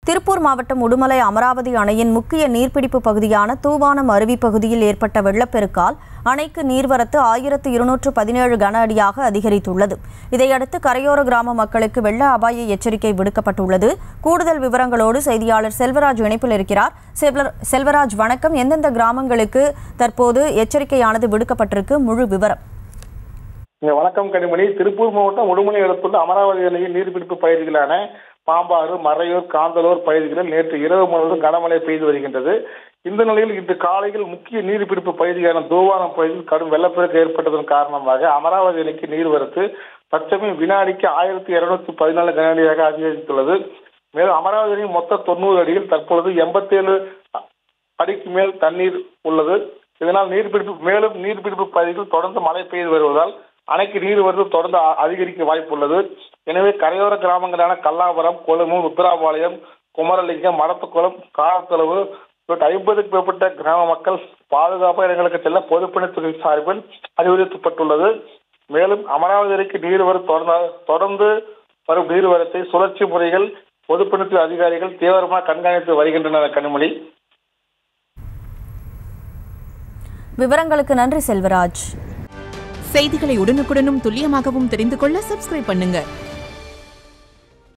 திருப்பூர் மாவட்டம் உடுமலை அமராவதி அணையின் முக்கிய நீர்பிடிப்பு பகுதியான தூவானம் அருவி பகுதியில் ஏற்பட்ட வெள்ளப்பெருக்கால் அணைக்கு நீர்வரத்து ஆயிரத்து இருநூற்று பதினேழு கன அடியாக அதிகரித்துள்ளது இதையடுத்து கரையோர கிராம மக்களுக்கு வெள்ள அபாய எச்சரிக்கை விடுக்கப்பட்டுள்ளது கூடுதல் விவரங்களோடு செய்தியாளர் செல்வராஜ் இணைப்பில் இருக்கிறார் செல்வர்- செல்வராஜ் வணக்கம் எந்தெந்த கிராமங்களுக்கு தற்போது எச்சரிக்கையானது விடுக்கப்பட்டிருக்கு முழு விவரம் இங்க வணக்கம் கனிமணி திருப்பூர் மாவட்டம் உடுமலை அடுத்துள்ள அமராவதி அணையின் நீர்பிடிப்பு பகுதிகளான பாம்பாறு மறையூர் காந்தலூர் பகுதிகளில் நேற்று இரவு முழுவதும் கனமழை பெய்து வருகின்றது இந்த நிலையில் இன்று காலையில் முக்கிய நீர்பிடிப்பு பகுதியான தூவானம் பகுதியில் கடும் வெள்ளப்பெருக்கு ஏற்பட்டதன் காரணமாக அமராவதி அணைக்கு நீர்வரத்து தற்சமயம் வினாடிக்கு ஆயிரத்தி இருநூத்தி பதினாலு கனஅடியாக அதிகரித்துள்ளது மேலும் அமராவதி அணையின் மொத்த தொண்ணூறு அடியில் தற்பொழுது எண்பத்தேழு அடிக்கு மேல் தண்ணீர் உள்ளது இதனால் நீர்பிடிப்பு மேலும் நீர்பிடிப்பு பகுதியில் தொடர்ந்து மழை பெய்து வருவதால் அணைக்கு நீர்வரத்து தொடர்ந்து அ- அதிகரிக்க வாய்ப்புள்ளது எனவே கரையோர கிராமங்களான கல்லாபுரம் கொழுமூர் உத்தராபாளையம் குமரலிங்கம் மடத்துக்குளம் காரத்தளவு உள்ளிட்ட ஐம்பதுக்கு மேற்பட்ட கிராம மக்கள் பாதுகாப்பான இடங்களுக்கு செல்ல பொதுப்பணித்துறை சார்பில் அறிவுறுத்தப்பட்டுள்ளது மேலும் அமராவதி அணைக்கு நீர்வர தொடர்ந்து தொடர்ந்து வரும் நீர்வரத்தை சுழற்சி முறைகள் பொதுப்பணித்துறை அதிகாரிகள் தீவிரமாக கண்காணித்து வருகின்றனர் கனிமொழி விவரங்களுக்கு நன்றி செல்வராஜ் செய்திகளை உடனுக்குடனும் துல்லியமாகவும் தெரிந்து கொள்ள சப்ஸ்கிரைப் பண்ணுங்க